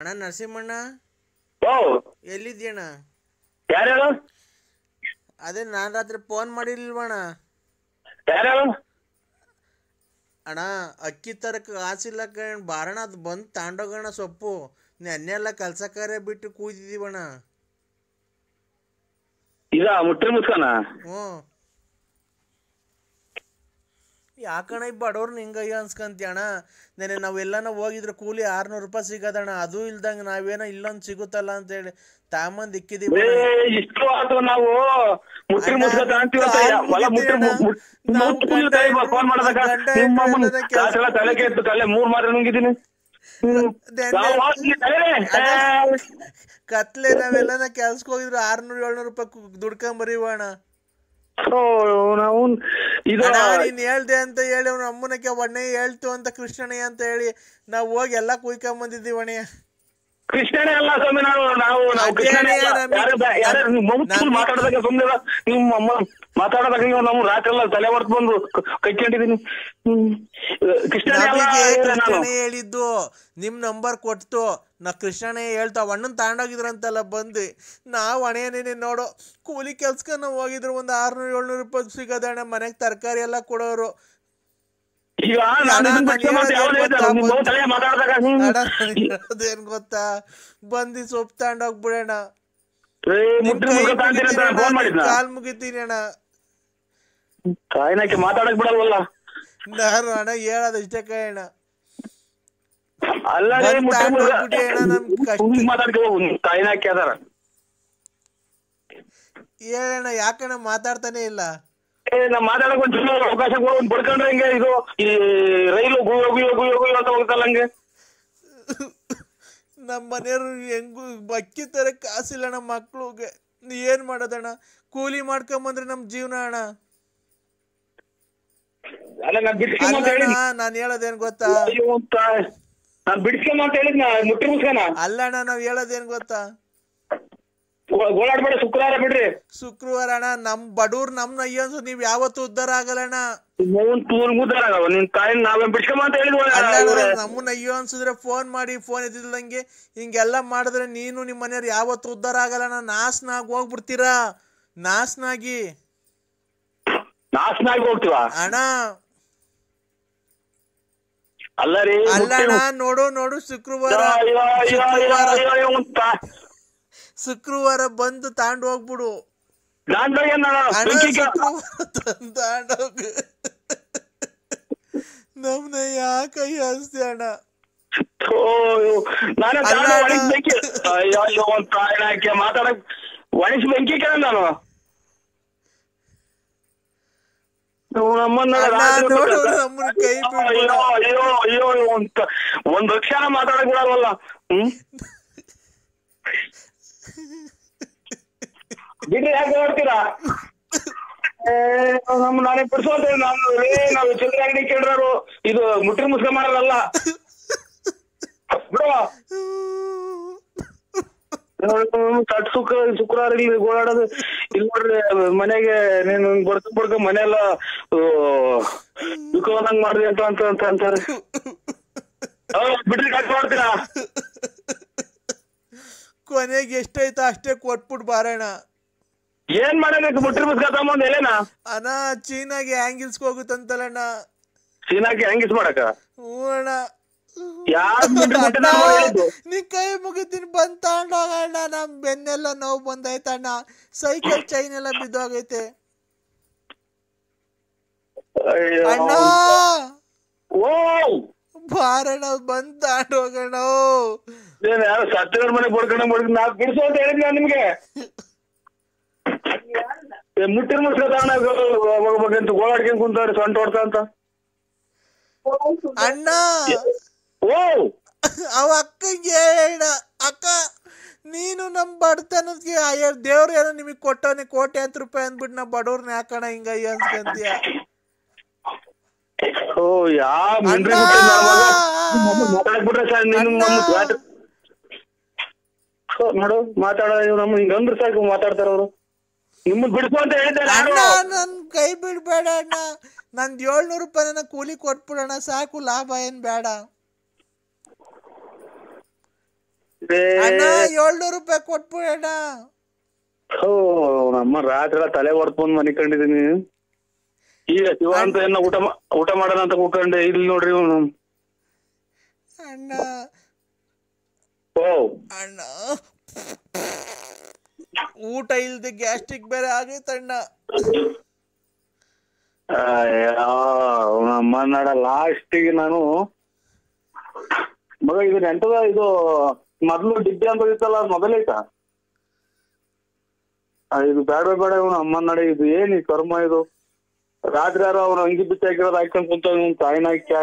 ಅಣ್ಣ ನರಸಿಂಹಣ್ಣ ಓ ಎಲ್ಲಿದ್ಯಣ್ಣ ಯಾರ್ಯಾರು ಅದೇ ನಾನು ರಾತ್ರಿ ಫೋನ್ ಮಾಡಿರ್ಲಿಲ್ವಣ್ಣ ಯಾರ್ಯಾರು ಅಣ್ಣ ಅಕ್ಕಿ ತರಕ್ಕೆ ಕಾಸಿಲ್ಲ ಕಣ್ ಬಾರಣ ಅದು ಬಂದು ತಾಂಡೋಗಣ ಸೊಪ್ಪು ನೆನ್ನೆಲ್ಲ ಕೆಲಸ ಕಾರ್ಯ ಬಿಟ್ಟು ಕೂತಿದ್ದೀವಣ್ಣ ಇದ ಮುಟ್ರಿ ಮುಸ್ಕನ ಹ್ಞೂ ಯಾಕಣ್ಣ ಈ ಬಡವ್ರನ್ನ ಹಿಂಗಯ್ಯ ಅನ್ಸ್ಕಂತೀಯಣ್ಣ ನೆನೆ ನಾವೆಲ್ಲನ ಹೋಗಿದ್ರೆ ಕೂಲಿ ಆರ್ನೂರು ರೂಪಾಯಿ ಸಿಗೋದಣ್ಣ ಅದು ಇಲ್ದಂಗೆ ನಾವೇನೋ ಇಲ್ಲೊಂದು ಸಿಗುತ್ತಲ್ಲ ಅಂತೇಳಿ ತಾಮಂದ್ ಇಕ್ಕಿದೀವಿ ಏ ಇಷ್ಟು ಆತು ನಾವು ಮುಟ್ರಿ ಅಣ್ಣ, ಮುಸ್ಕ ತಾಂತೀವತ್ತ ಕಾಲ್ ಹೊಲ ಮುಟ್ರಿ ಮುಗಿತೀರಣ್ಣ. ನಾವು ಗಂಡ ಹೆಂಡ್ರು- ಫೋನ್ ಮಾಡದಾಗ ಗಂಡ ನಿಮ್ಮ ಹೆಂಡ್ರು ಅಮ್ಮನ ಎಲ್ಲದ ಕೆಲ್ಸ- ಕಾಸೆಲ್ಲ ತಲೆ ಕೆಟ್ಟು ತಲೆ ಮೂರ್ ಮಾತ್ರ ನುಂಗಿದ್ದೀನಿ ಹ್ಮ್. ನೆನ್ನೆ- ನಾವು ಹೋಗ್ಲಿ ತಲೆನೇ. ಏ, ಕತ್ಲೆ ನಾವೆಲ್ಲನ ಕೆಲ್ಸಕ್ಕೆ ಹೋಗಿದ್ರೆ ಆರ್ನೂರು ಏಳ್ನೂರು ರೂಪಾಯಿ ದುಡ್ಕೊಂಬರೀವಣ್ಣ ಓ, ನಾವು ಇದು ಅಣ್ಣ ನೀನ್ ಹೇಳ್ದೆ ಅಂತ ಹೇಳಿ ಅವ್ನ ಅಮ್ಮನಕ್ಕೆ ಒಣ್ಣೆ ಹೇಳ್ತು ಅಂತ ಕೃಷ್ಣಣ್ಣ ಅಂತ ಹೇಳಿ ನಾವು ಹೋಗಿ ಎಲ್ಲ ಕುಯ್ಕೊಂಬಂದಿದ್ದೀವಣ್ಣ ಕೃಷ್ಣನೇ ಅಲ್ಲ ಸ್ವಾಮಿ ನಾವು ನಾವು ನಾವು ಅದೇ ಕೃಷ್ಣನೇ ಅಲ್ಲ. ನಮಗೆ- ಯಾರು ಬ- ಯಾರು ನೀವು ಮೊಮ್ತು ನಮಗೆ- ಮಾತಾಡಿದಾಗ ಸುಮ್ಮನೆ ನಿಮ್ಮ ಅಮ್ಮ ಮಾತಾಡಿದಾಗ ನೀವು ನಮ್ಮ ರಾತ್ರಿ ಎಲ್ಲ ತಲೆ ಹೊರ್ತು ಬಂದು ಕ- ಕೈಕೊಂಡಿದೀನಿ ಹ್ಮ್ ಕೃಷ್ಣನೇ ಅಲ್ಲ ನಮಗೆ ಹೇಳಿದೆ ನಾನು ಕೃಷ್ಣನೇ ಹೇಳಿದ್ದು ನಿಮ್ ನಂಬರ್ ಕೊಡ್ತು ನಾ ಕೃಷ್ಣನೇ ಹೇಳ್ತಾವ ಅಣ್ಣನ್ ತಗೊಂಡೋಗಿದ್ರಂತೆಲ್ಲ ಬಂದು ನಾವು ಹಣೆಯನೇನೆ ನೋಡು ಕೂಲಿ ಕೆಲ್ಸಕ್ಕೆ ನಾವು ಹೋಗಿದ್ರು ಒಂದು ಆರ್ನೂರು ಏಳ್ನೂರು ರೂಪಾಯಿ ಸಿಗೋದಣ್ಣ ಮನೆಗೆ ತರಕಾರಿ ಎಲ್ಲ ಕೊಡೋರು ಈಗ ನಾನು ಅಣ್ಣ, ಇದನ್ನ ನಾನು ಬಿಟ್ಟು ಮತ್ತೆ ಹೇಳೋದು ಯಾವ್ದು ಹೇಳ್ತಾರೆ? ಗೊತ್ತಾ? ನಿಮ್ಮ ಅವ್ವ ತಲೆ ಮಾತಾಡಿದಾಗ ಹ್ಮ್. ಅಣ್ಣ ಅದೇನ್ ಗೊತ್ತಾ ಬಂದು ಸೊಪ್ಪು ತಗೊಂಡೋಗ್ಬಿಡೋಣ ಏ, ಮುಟ್ಟಿ ಮುಖ ತಾಂತೀರಿ ಅಂತ ಫೋನ್ ಮಾಡಿದ್ನ ಕಾಲ್ ಮುಗಿತೀನಿ ಅಣ್ಣ ತಾಯಿನಾಕೆ ಮಾತಾಡಕ್ ಬಿಡಲ್ವಲ್ಲ ನಾನು ಅಣ್ಣ ಹೇಳೋದು ಇಷ್ಟೇ ಕಣ ಅಲ್ಲ ರೀ, ಬಂದ್ ಮುಟ್ಟಿ ಮುಖ ತಾಂಡೋಗ್ಬಿಡಿ ಅಣ್ಣ, ನಮ್ ಕಷ್ಟ. ಸುಮ್ನೆ ಮಾತಾಡ್ಕೊ ಹೋಗು ತಾಯಿನಾಕೆ ಅದಾರ ಹೇಳಣ್ಣ ಯಾಕಣ್ಣ ಮಾತಾಡ್ತಾನೆ ಇಲ್ಲ ಏ ನಾ ಮಾತಾಡಕ್ ಒಂದ್ ಚೂರು ಅವಕಾಶ ಕೊಡು, ಒಂದ್ ಬಡ್ಕೊಂಡ್ರೆ ಹಿಂಗೆ ಇದು ಈ ರೈಲು ಗುಯ್ಯೋ ಗುಯ್ಯೋ ಗುಯ್ಯೋ ಗುಯ್ಯೋ ಅಂತ ಹೋಗ್ತಲ್ಲ ಹಂಗೆ ನಮ್ಮ ಮನೆಯವ್ರು ಹೆಂಗು ಅಕ್ಕಿ ತರ ಕಾಸಿಲ್ಲ ನಮ್ಮ ಮಕ್ಳಿಗೆ ಏನ್ ಮಾಡೋದಣ್ಣ ಕೂಲಿ ಮಾಡ್ಕೊಂಬಂದ್ರೆ ನಮ್ ಜೀವನ ಅಣ್ಣ ಅಲ್ಲ ನಾನ್ ಬಿಡ್ಸ್ಕೊಂಬ ಅಂತ ಅಲ್ಲಣ್ಣ ಹೇಳಿದ್ ನಾನ್ ಹೇಳೋದೇನ್ ಗೊತ್ತಾ ಅಯ್ಯೋ ಅಂತ ನಾನ್ ಬಿಡ್ಸ್ಕೊಂಬ ಅಂತ ಹೇಳಿದ್ನ ಮುಟ್ಟಿ ಮುಸ್ಕನ ಅಲ್ಲಣ್ಣ ನಾವ್ ಹೇಳೋದೇನ್ ಗೊತ್ತಾ ಗೋಳಾಡ್ಬೇಡ ಶುಕ್ರವಾರ ಬಿಡ್ರಿ ಶುಕ್ರವಾರ ಅಣ್ಣ ನಮ್ ಬಡವ್ರು ನಮ್ನ ಅಯ್ಯನ್ಸು ನೀವ್ ಯಾವತ್ತೂ ಉದ್ಧಾರ ಆಗಲ್ಲಣ್ಣ ಮೂನ್ ತೂರ್ ಮುದ್ದಾರ ನಿನ್ ತಾಯಿನ ನಾವೇನ್ ಬಿಡ್ಸ್ಕೊಂಬ ಅಂತ ಅಲ್ಲ ಹೇಳಿದ್ವ ನಮ್ಮನ್ನ ಅಯ್ಯೋ ಅನ್ಸಿದ್ರೆ ಫೋನ್ ಮಾಡಿ ಫೋನ್ ಎದ್ದಿಲ್ದಂಗೆ ಹಿಂಗೆಲ್ಲ ಮಾಡಿದ್ರೆ ನೀನು ನಿಮ್ಮ ಮನೆಯವ್ರು ಯಾವತ್ತೂ ಉದ್ಧಾರ ಆಗಲ್ಲಣ್ಣ ನಾಶನಾಗಿ ಹೋಗ್ಬಿಡ್ತೀರಾ ನಾಶನಾಗಿ ನಾಶನಾಗಿ ಹೋಗ್ತೀವ ಅಣ್ಣ ಅಲ್ಲ ರೀ ಅಲ್ಲಣ್ಣ ನೋಡು ನೋಡು ಶುಕ್ರವಾರ ಶುಕ್ರವಾರ ಶುಕ್ರವಾರ ಬಂದು ತಾಂಡ್ ಹೋಗ್ಬಿಡು ಅಣ್ಣ ಶುಕ್ರವಾರ ತಂದ್ ತಾಂಡ್ ಹೋಗು ನಮ್ನ ಯಾಕೆ ಅನ್ಸ್ತಿ ಅಣ್ಣ ನಾನು ಅಲ್ಲ ತಾಂಡ ಅಣ್ಣ. ಒಣಗಿಸ್ ಬೆಂಕಿ ಅಯ್ಯೋ ಅಯ್ಯೋ ಒಂದ್ ತಾಯಿನ ಹಾಕಿ ಮಾತಾಡಕ್ ಒಣಗಿಸ್ ಬೆಂಕಿ ಕೇಳ ನಾನು ನಮ್ಮನ್ನ ಅಣ್ಣ, ರಾತ್ರಿ ನೋಡು, ಹೊತ್ತು- ನಮ್ಮನ್ನ ಕೈ ಬಿಡ್ಬೇಡ. ಅಯ್ಯೋ ಅಯ್ಯೋ ಅಯ್ಯೋ ಒಂದ್ ಒಂದ್ ಲಕ್ಷನ ಮಾತಾಡಕ್ ಬಿಡಲ್ವಲ್ಲ ಹ್ಮ್ ಬಿಡ್ರಿ ಯಾಕೆ ನೋಡ್ತೀರಾ ಏ, ನಮ್ ನಾನೇ ಬಿಡ್ಸೋತ ನಾನು ರೇ ನಾವು ಚಿಲ್ಲರೆ ಅಂಗಡಿ ಕೇಳ್ರು ಇದು ಮುಟ್ರಿ ಮುಸ್ಕ ಮಾಡೋದಲ್ಲ ಬಿಡುವ ಕಟ್ ಸುಕ್ ಶುಕ್ರವಾರ ಇಲ್ಲಿ ಓಡಾಡೋದು ಇಲ್ಲಿ ನೋಡ್ರಿ ಮನೆಗೆ ನೀನು ಬಡ್ಕ ಬಡ್ಕ ಮನೆಯೆಲ್ಲ ದುಃಖವಂದಂಗ್ ಮಾಡಿದೆ ಅಂತ ಅಂತ ಅಂತ ಅಂತಾರೆ ಹೌದ್, ಬಿಡ್ರಿ ಕಟ್ ಮಾಡ್ತೀರಾ ಕೊನೆಗೆ ಎಷ್ಟೈತೋ ಅಷ್ಟೇ ಕೊಟ್ಬಿಟ್ಟು ಬಾರಣ ಏನ್ ಮಾಡಬೇಕು ಮುಟ್ರಿ ಮುಸ್ಕ ತಗೊಂಡ್ ಎಲೆನಾ ಅಣ್ಣ ಚೀನಾಗೆ ಹ್ಯಾಂಗಿಲ್ಸ್ಗೆ ಹೋಗುತ್ತಂತಲ್ಲಣ್ಣ ಸೀನಾಕಿ ಹಂಗಿಸ್ ಮಾಡಕ ಹ್ಞೂ ಅಣ್ಣ ಯಾರ್ ಮುಟ್ರಿ ಮುಟ್ಟಿ ಅಣ್ಣ, ನಾನು ಹೇಳಿದ್ದು ನೀ ಕೈ ಮುಗಿತೀನಿ ಬಂದ್ ತಗೊಂಡೋಗಣ್ಣ ನಮ್ ಬೆನ್ನೆಲ್ಲ ನೋವು ಬಂದೈತಣ್ಣ ಸೈಕಲ್ ಚೈನ್ ಎಲ್ಲ ಬಿದ್ದೋಗೈತೆ ಅಯ್ಯೋ. ಅಣ್ಣ ಓ ಬಾರಣ್ಣ ಬಂದ್ ತಗೊಂಡೋಗಣ್ಣ ಏನ್ ಯಾರು ಸತ್ತಿರ ಮನೆಗೆ ಬಡ್ಕೊಂಡ ಬಡ್ಕೊಂಡು ನಾ ಬಿಡಿಸು ಅಂತ ಹೇಳಿದ್ ನಾನು ನಿಮ್ಗೆ ಏ, ಮುಟ್ಟಿನ ಮುಸ್ಕ ತಗೊಂಡ ಹೋಗ್ಬೇಕಂತ ಗೋಳಾಡ್ಕೊಂಡ್ ಕುಂತಾರೆ ಸೊಂಟ ಹೊಡ್ತಾ ಅಂತ ಅಣ್ಣ ಓ ಅವ ಅಕ್ಕಂಗೆ ಹೇಳ ಅಕ್ಕ ನೀನು ನಮ್ ಬಡತನಕ್ಕೆ ಅಯ್ಯ ದೇವ್ರು ಏನೋ ನಿಮಗೆ ಕೊಟ್ಟವನೆ ಕೋಟ್ಯಾಂತರ ರೂಪಾಯಿ ಅಂದ್ಬಿಟ್ಟು ನಾ ಬಡವ್ರನ್ನ ಯಾಕಣ ಹಿಂಗ ಅಯ್ಯ ಅನ್ಸ್ಕಂತೀಯ ಓ ಯಾ ಮಿಂಡ್ರಿ ಅಣ್ಣ! ಮುಟ್ಟಿನ ಮಾತಾಡಕ್ ಬಿಟ್ರೆ ಸರ್ ನೀನು ಅಣ್ಣ! ನಮ್ಮ ಮಾತು- ಹೋ, ನೋಡು ಮಾತಾಡ ನಮ್ಮ ಹಿಂಗ ಅಂದ್ರ ಸಾಕು ಮಾತಾಡ್ತಾರ ಅವರು ನಿಮ್ಮದ್ ಬಿಡಿಸು ಅಂತ ಹೇಳಿದ್ದೆ ನಾನು ಅಣ್ಣ ನನ್ ಕೈ ಬಿಡ್ಬೇಡ ಅಣ್ಣ ನಂದ್ ಏಳ್ನೂರು ರೂಪಾಯಿನ ಕೂಲಿ ಕೊಟ್ಬಿಡೋಣ ಸಾಕು ಲಾಭ ಏನ್ ಬೇಡ ಆಗೈತೆ ಅಣ್ಣ ಏಳ್ನೂರು ರೂಪಾಯಿ ಕೊಟ್ಬಿಡಣ್ಣ ಓ ನಮ್ಮ ರಾತ್ರಿ ಎಲ್ಲ ತಲೆ ಹೊಡ್ಕೊಂಡ್ ಮನಿ ಕಂಡಿದೀನಿ ಈಗ ಶಿವ ಅಂತ ಏನ ಊಟ ಮಾ- ಊಟ ಮಾಡೋಣ ಅಂತ ಕೂತ್ಕೊಂಡೆ ಇಲ್ಲಿ ನೋಡ್ರಿ ಇವನು ಅಣ್ಣ ಓ ಅಣ್ಣ ಊಟ ಇಲ್ದೆ ಗ್ಯಾಸ್ಟ್ರಿಕ್ ಬೇರೆ ಆಗೈತಣ್ಣ ನಮ್ಮ ನಡ ಲಾಸ್ಟಿಗೆ ನಾನು ಮಗ ಇದು ಎಂಟದ ಇದು ಮೊದ್ಲು ಡಿಬ್ಬಿ ಅಂತ ಇತ್ತಲ್ಲ ಅದ್ ಮೊದಲೇ ಐತಾ ಆ, ಇದು ಬೇಡ ಬೇಡ ಇವನು ಅಮ್ಮ ನಡೆ ಇದು ಏನ್ ಈ ಕರ್ಮ ಇದು ರಾತ್ರಿ ಯಾರೋ ಅವ್ರು ಅಂಗಿ ಬಿಚ್ಚಿ ಹಾಕಿರೋದು ಹಾಕೊಂಡ್ ಕುಂತ ತಾಯಿನ ಹಾಕ್ಯ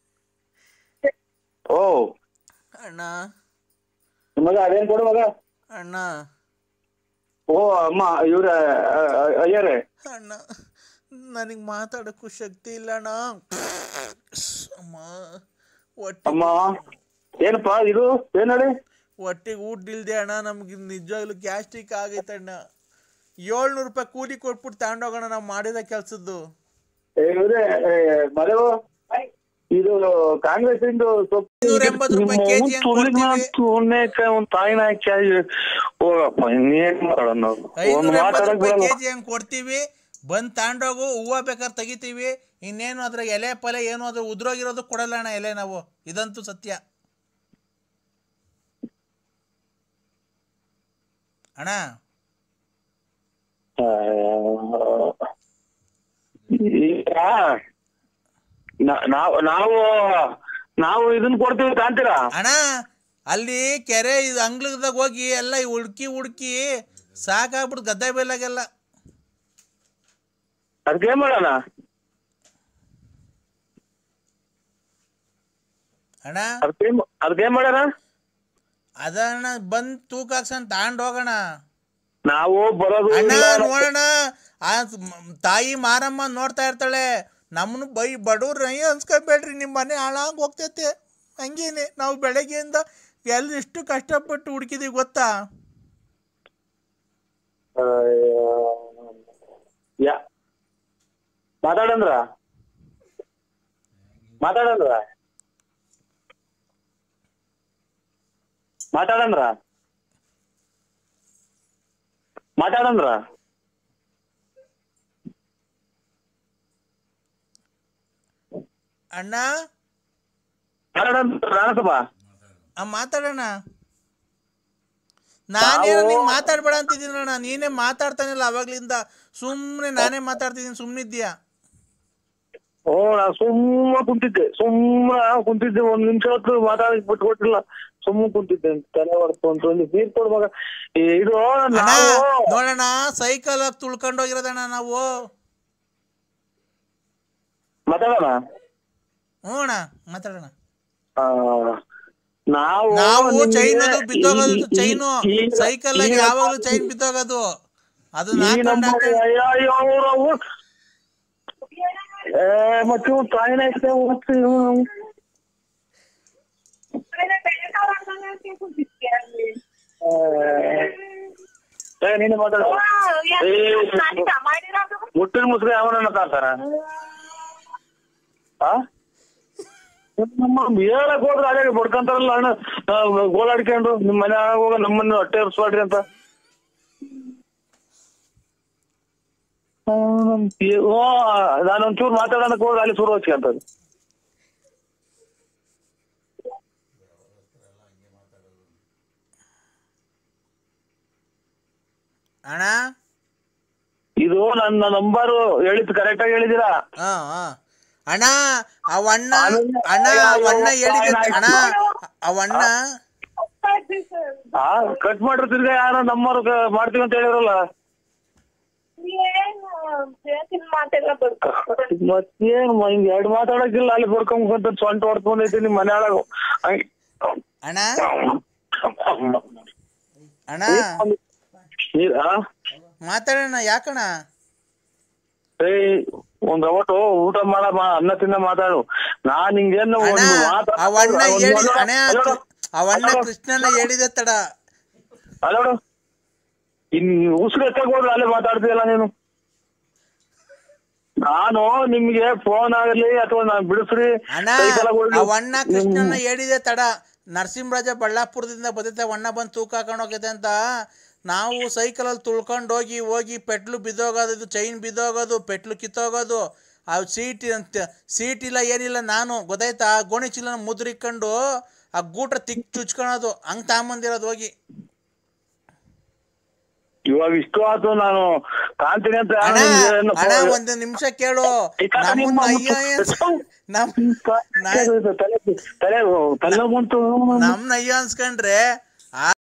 ಓ ಅಣ್ಣ ಮಗ ಅದೇನ್ ಕೊಡು ಮಗ ಅಣ್ಣ ಓ ಅಮ್ಮ ಇವ್ರ ಅಯ್ಯರೇ ಅಣ್ಣ ನನಗೆ ಮಾತಾಡಕ್ಕೂ ಶಕ್ತಿ ಇಲ್ಲ ಅಣ್ಣ ಅಮ್ಮ ಹೊಟ್ಟೆ ಅಮ್ಮ ಏನಪ್ಪಾ ಇದು ಏನ್ ಹೇಳಿ ಹೊಟ್ಟೆಗೆ ಊಟ ಇಲ್ದೆ ಅಣ್ಣ ನಮ್ಗೆ ನಿಜವಾಗ್ಲೂ ಗ್ಯಾಸ್ಟ್ರಿಕ್ ಆಗೈತಣ್ಣ ಏಳ್ನೂರು ರೂಪಾಯಿ ಕೂಲಿ ಕೊಟ್ಬಿಟ್ಟು ತಗೊಂಡೋಗೋಣ ನಾವು ಮಾಡಿದ ಕೆಲ್ಸದ್ದು ಇವ್ರೆ ಮರೆವು ಇದು ಕಾಂಗ್ರೆಸ್ ಇಂದು ಇನ್ನೂರ ಎಂಬತ್ತು ರೂಪಾಯಿ ಕೆಜಿ ಹಂಗ್ ಕೊಡ್ತೀವಿ. ಒಂದ್ ತಾಯಿನ ಹಾಕಿ ಹೋಗಪ್ಪ ಇನ್ನೇನ್ ಮಾಡೋಣ ನಾವು ಒಂದ್ ಐನೂರ ಎಂಬತ್ತು ಮಾತಾಡಕ್ ರೂಪಾಯಿ ಬರಲ್ಲ ಕೆಜಿ ಹಂಗೆ ಕೊಡ್ತೀವಿ ಬಂದು ತಗೊಂಡೋಗು ಹೂವು ಬೇಕಾದ್ರೆ ತೆಗಿತೀವಿ ಇನ್ನೇನು ಅದ್ರ ಎಲೆ ಪಲೆ ಏನು ಅದ್ರ ಉದ್ರೋಗಿರೋದು ಕೊಡಲ್ಲ ಅಣ್ಣ ಎಲೆ ನಾವು ಇದಂತೂ ಸತ್ಯ ಅಣ್ಣ ಈಗ ನಾ- ನಾವು ನಾವು ನಾವು ಇದನ್ನ ಕೊಡ್ತೀವಿ ಕಾಂತೀರಾ ಅಣ್ಣ ಅಲ್ಲಿ ಕೆರೆ ಇದು ಅಂಗ್ಲದಾಗ ಹೋಗಿ ಎಲ್ಲ ಹುಡ್ಕಿ ಹುಡ್ಕಿ ಸಾಕಾಗ್ಬಿಟ್ಟು ಗದ್ದೆ ಬೈಲಾಗೆಲ್ಲ ಅದಕ್ಕೆ ಏನ್ ಮಾಡೋಣ ಅಣ್ಣ ಅದಕ್ಕೆ ಅದಕ್ಕೆ ಏನ್ ಮಾಡೋಣ ಅದನ್ನ ಬಂದು ತೂಕ ಹಾಕ್ಸನ್ ತಗೊಂಡ್ ಹೋಗೋಣ ನಾವು ಬರೋದು ಅಣ್ಣ ಇಲ್ಲ. ನೋಡೋಣ ಆ ಮ್- ತಾಯಿ ಮಾರಮ್ಮ ನೋಡ್ತಾ ಇರ್ತಾಳೆ ನಮ್ಮನ್ನು ಬೈ ಬಡವ್ರು ಅಯ್ಯ ಅನ್ಸ್ಕೊಬೇಡ್ರಿ ನಿಮ್ಮ ಮನೆ ಹಾಳಾಗಿ ಹೋಗ್ತೈತೆ ಹಂಗೇನೆ ನಾವು ಬೆಳಗ್ಗೆಯಿಂದ ಎಲ್ಲಿ ಎಷ್ಟು ಕಷ್ಟಪಟ್ಟು ಹುಡುಕಿದೀವಿ ಗೊತ್ತಾ ಅಯ್ಯೋ. ಯಾ ಮಾತಾಡಂದ್ರ ಮಾತಾಡಂದ್ರ ಮಾತಾಡಂದ್ರ ಮಾತಾಡಂದ್ರ ಅಣ್ಣ ಮಾತಾಡಂದ್ರ ರಾಣಸಭ ಆ ಮಾತಾಡೋಣ ನಾನೇನು ನಿಂಗೆ ಮಾತಾಡ್ಬೇಡ ಅಂತಿದ್ದೀನಣ್ಣ ನೀನೇ ಮಾತಾಡ್ತಾನಿಲ್ಲ ಅವಾಗ್ಲಿಂದ ಸುಮ್ಮನೆ ನಾನೇ ಮಾತಾಡ್ತಿದ್ದೀನಿ ಸುಮ್ಮನಿದ್ದೀಯಾ ಓ ನಾ ಸುಮ್ಮ ಕುಂತಿದ್ದೆ ಸುಮ್ಮ ಕುಂತಿದ್ದೆ ಒಂದ್ ನಿಮಿಷ ಹೊತ್ತು ಮಾತಾಡಕ್ ಬಿಟ್ಟು ಕೊಟ್ಟಿಲ್ಲ ಸುಮ್ಮ ಕುಂತಿದ್ದೆ ತಲೆ ಹೊಡ್ತು ಅಂತ ಒಂದು ನೀರ್ ಕೊಡು ಮಗ ಈ ಇದು ಅಣ್ಣ ನಾವು ನೋಡೋಣ ಸೈಕಲ್ ತುಳ್ಕೊಂಡು ಹೋಗಿರೋದಣ್ಣ ನಾವು ಮಾತಾಡೋಣ ಹ್ಞೂ ಅಣ್ಣ ಮಾತಾಡೋಣ ಆ, ನಾವು ನಾವು ನಿಮ್ಗೆ ಚೈನ್ ಅದು ಬಿದ್ದೋಗೋದು ಈ- ಈ- ಚೈನು ಈ- ಸೈಕಲ್ ಆಗಿ ಈ- ಯಾವಾಗಲೂ ಚೈನ್ ಬಿದ್ದೋಗೋದು ಅದು ಈ ನಾಲ್ಕೊಂಡು ನಮ್ಮ ಹಾಕೊಂಡು ಅಯ್ಯೋ ಅವ್ರು ಅವ್ರು- ಏ ಮತ್ತೆ ಇವ್ನು ತಾಯಿನ ಐತೆ ಓದ್ತು ಇವ್ನು. ಏ, ಏ ನೀನು ಮಾತಾಡ ಮುಟ್ಟಿನ ಮುಸ್ರಿ ಅವನನ್ನ ತಾತಾರ ಆ ನಮ್ಮ ಹೇಳಕ್ ಹೋದ್ರೆ ಅದೇ ಬಡ್ಕಂತಾರಲ್ಲ ಅಣ್ಣ ಆ, ಗೋಳಾಡ್ಕೊಂಡು ನಿಮ್ ಮನೆ ಹೋಗ ನಮ್ಮನ್ನ ಹೊಟ್ಟೆ ಹರ್ಸ್ಬಾಡ್ರಿ ಅಂತ ಆ, ನಮ್ ಏ- ಓ ನಾನೊಂಚೂರು ಮಾತಾಡೋಣಕ್ ಹೋದ್ರೆ ಅಲ್ಲಿ ಶುರು ಹಚ್ಕೊಂತದ್ದು ಅಣ್ಣ ಇದು ನನ್ನ ನಂಬರು ಹೇಳಿದ್ ಕರೆಕ್ಟ್ ಆಗಿ ಹೇಳಿದಿರಾ ಹಾ ಹಾ ಅಣ್ಣ ಅವಣ್ಣ ಅಣ್ಣ ಅವಣ್ಣ ಹೇಳಿದ ಅಣ್ಣ ಅವಣ್ಣ ಆ ಕಟ್ ಮಾಡ್ರಿ ತಿರ್ಗಾ ಯಾರೋ ನಮ್ಮವ್ರು ಕ- ಮಾಡ್ತೀವಿ ಅಂತ ಹೇಳಿರಲ್ಲ ಮತ್ತೇನ್ ಮ- ಹಿಂಗ್ ಎರಡ್ ಮಾತಾಡಕ್ಕಿಲ್ಲ ಅಲ್ಲಿ ಬರ್ಕೊಂಡ್ ಸೊಂಟ ಹೊಡ್ಕೊಂಡೈತಿ ನಿಮ್ ಮನೆ ಒಳಗ ಅಣ್ಣ ಅಣ್ಣ ಮಾತಾಡೋಣ ಯಾಕಣ್ಣ ಏಯ್ ಒಂದ್ ಅವತ್ತು ಊಟ ಮಾಡಮ್ಮ ಅನ್ನ ತಿನ್ನ ಮಾತಾಡು ನಾನ್ ಹಿಂಗೇನು ಅಣ್ಣ ಒಂದು ಮಾತಾಡ್- ಅವಣ್ಣ ಒಂದ್ ಹೇಳಿ ಮೊದಲು- ಅಣ್ಣ ಅಲ್ಲೋಡು, ಅವಣ್ಣ ಅಲ್ಲೋಡು, ಕೃಷ್ಣನ ಹೇಳಿದೆ ತಡ ಅಲ್ಲೋಡು. ಇನ್ ಉಸಿರು ಎತ್ತಕ್ ಹೋದ್ರೆ ಅಲ್ಲೇ ಮಾತಾಡ್ತೀಯಲ್ಲ ನೀನು ನಾನು ನಿಮ್ಗೆ ಫೋನ್ ಆಗಲಿ ಅಥವಾ ನಾನ್ ಬಿಡಿಸ್ರಿ ಅಣ್ಣ ಕೈ ಕಾಲ ಹೊಡ್ದು- ಅವಣ್ಣ ಕೃಷ್ಣನ ಹೇಳಿದೆ ತಡ ನರಸಿಂಹರಾಜ ಬಳ್ಳಾಪುರದಿಂದ ಬದೈತೆ ಅಣ್ಣ ಬಂದು ತೂಕ ಹಾಕೊಂಡು ಹೋಗೈತೆ ಅಂತ ನಾವು ಸೈಕಲಲ್ಲಿ ತುಳ್ಕೊಂಡು ಹೋಗಿ ಹೋಗಿ ಪೆಟ್ಲು ಬಿದ್ದೋಗೋದು ಇದು ಚೈನ್ ಬಿದ್ದೋಗೋದು ಪೆಟ್ಲು ಕಿತ್ತೋಗೋದು ಆ ಸೀಟ್ ಅಂತ ಸೀಟ್ ಇಲ್ಲ ಏನಿಲ್ಲ ನಾನು ಗೊತ್ತಾಯ್ತಾ ಗೋಣಿ ಚೀಲನ ಮುದ್ರಿಕೊಂಡು ಆ ಗೂಟ ತಿಕ್ ಚುಚ್ಕೊಳೋದು ಹಂಗೆ ತಗೊಂಬಂದಿರೋದು ಹೋಗಿ ಇವಾಗ ಇಷ್ಟು ಆಯ್ತು ನಾನು ಕಾಣ್ತೀನಿ ಅಂತ ಅಣ್ಣ ಏನು ಅಣ್ಣ ಒಂದು ನಿಮಿಷ ಕೇಳು ಈ ಕಡೆ ನಿಮ್ಮ ನಮ್ಮನ್ನ ಮುತ್ತು- ಅಯ್ಯ ಅನ್ಸ್- ನಮ್ ತಲೆ ತಲೆ ತಲೆ ಬಂತು ನಮ್ನ ಅಯ್ಯ ಅನ್ಸ್ಕೊಂಡ್ರೆ